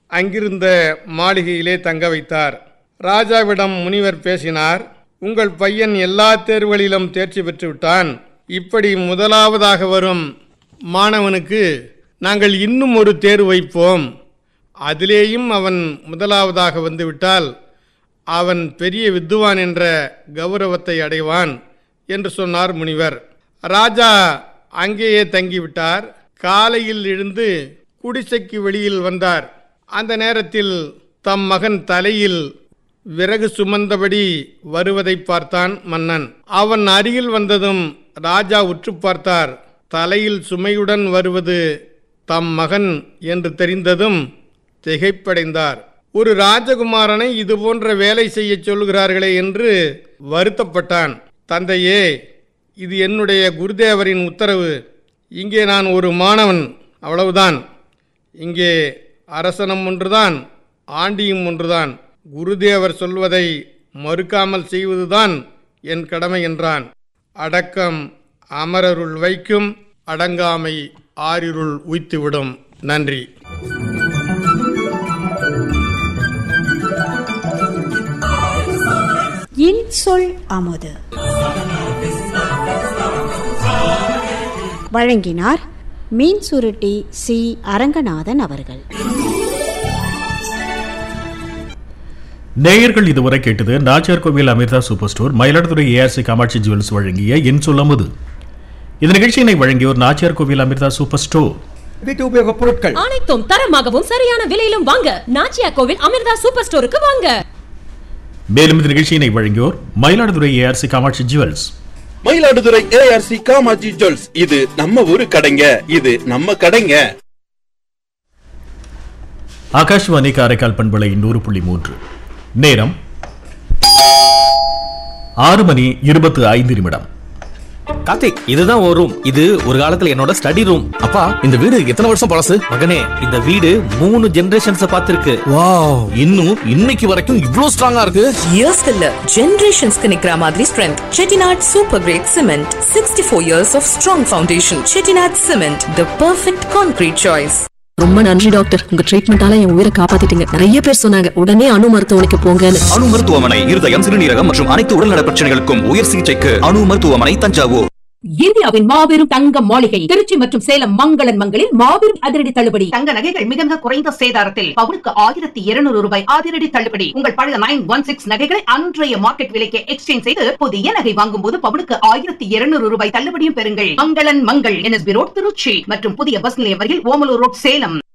அங்கிருந்த மாளிகையிலே தங்க வைத்தார் ராஜாவிடம் முனிவர் பேசினார் உங்கள் பையன் எல்லா தேர்வுகளிலும் தேர்ச்சி பெற்று விட்டான் இப்படி முதலாவதாக வரும் மாணவனுக்கு நாங்கள் இன்னும் ஒரு தேர்வு வைப்போம் அதிலேயும் அவன் முதலாவதாக வந்துவிட்டால் அவன் பெரிய வித்துவான் என்ற கௌரவத்தை அடைவான் என்று சொன்னார் முனிவர் ராஜா அங்கேயே தங்கிவிட்டார் காலையில் எழுந்து குடிசைக்கு வெளியில் வந்தார் அந்த நேரத்தில் தம் மகன் தலையில் விறகு சுமந்தபடி வருவதை பார்த்தான் மன்னன் அவன் அருகில் வந்ததும் ராஜா உற்று பார்த்தார் தலையில் சுமையுடன் வருவது தம் மகன் என்று தெரிந்ததும் திகைப்படைந்தார் ஒரு ராஜகுமாரனை இது போன்ற வேலை செய்ய சொல்கிறார்களே என்று வருத்தப்பட்டான் தந்தையே இது என்னுடைய குருதேவரின் உத்தரவு இங்கே நான் ஒரு மாணவன் அவ்வளவுதான் இங்கே அரசனம் ஒன்றுதான் ஆண்டியும் ஒன்றுதான் குருதேவர் சொல்வதை மறுக்காமல் செய்வதுதான் என் கடமை என்றான் அடக்கம் அமரருள் வைக்கும் அடங்காமை ஆரிருள் உய்த்துவிடும் நன்றி இன்சொல் அமுது வழங்கினார் மீன் சுருட்டி சி அரங்கநாதன் அவர்கள் நேயர்கள் இதுவரை கேட்டது Nachiyar Kovil Amirtha super store Mayiladuthurai ARC Kamatchi jewels வழங்கிய என் சொல்லமுது இந்த நிகழ்ச்சியினை வழங்கியோர் நாச்சியார் கோவில் அமிர்தா சூப்பர் ஸ்டோர் வீட்டு உபயோகப் பொருட்கள் அனைத்தும் தரமாகவும் சரியான விலையிலும் வாங்க நாச்சியா கோவில் அமிர்தா சூப்பர் ஸ்டோருக்கு வாங்க மேலும் இந்த நிகழ்ச்சியினை வழங்கியோர் Mayiladuthurai ARC Kamatchi jewels Mayiladuthurai ARC Kamatchi jewels இது நம்ம ஊரு கடைங்க இது நம்ம கடைங்க ஆகாஷ்வாணி காரைக்கால் பண்பலை நூறு புள்ளி மூன்று நேரம் ஆறு மணி இருபத்து ஐந்து நிமிடம் கார்த்திக் இதுதான் ஒரு ரூம் இது ஒரு காலத்துல என்னோட ஸ்டடி ரூம் அப்பா இந்த வீடு எத்தனை வருஷம் பழசு மகனே இந்த வீடு மூணு ஜெனரேஷன்ஸ் பார்த்திருக்கு வாவ் இன்னும் இன்னைக்கு வரைக்கும் இவ்ளோ ஸ்ட்ராங்கா இருக்கு இயர்ஸ்க்கு இல்ல ஜெனரேஷன்ஸ்க்கு நிக்கிற மாதிரி strength Chettinad super grade cement sixty four years of strong foundation Chettinad cement the perfect concrete choice ரொம்ப நன்றி டாக்டர் உங்க ட்ரீட்மெண்டால என் உயிரை காப்பாத்திட்டீங்க நிறைய பேர் சொன்னாங்க உடனே அணு மருத்துவமனைக்கு போங்கன்னு அணு மருத்துவமனை இருதயம் சிறுநீரகம் மற்றும் அனைத்து உடல்நல பிரச்சனைகளுக்கும் உயர் சிகிச்சைக்கு அணு மருத்துவமனை தஞ்சாவூர் இந்தியாவின் மாபெரும் தங்க மாளிகை திருச்சி மற்றும் சேலம் மங்களன் மங்களில் மாபெரும் அதிரடி தள்ளுபடி தங்க நகைகள் மிக மிக குறைந்த சேதாரத்தில் பவுனுக்கு ஆயிரத்தி இருநூறு ரூபாய் அதிரடி தள்ளுபடி உங்கள் பழைய நைன் ஒன் சிக்ஸ் நகைகளை அன்றைய மார்க்கெட் விலைக்கு எக்ஸ்சேஞ்ச் செய்து புதிய நகை வாங்கும் போது பவுனுக்கு ஆயிரத்தி இருநூறு ரூபாய் தள்ளுபடியும் பெறுங்கள் மங்களன் மங்கள் என்எஸ்பி ரோட் திருச்சி மற்றும் புதிய பஸ் நிலையம் வரையில் ஓமலூர் ரோட் சேலம்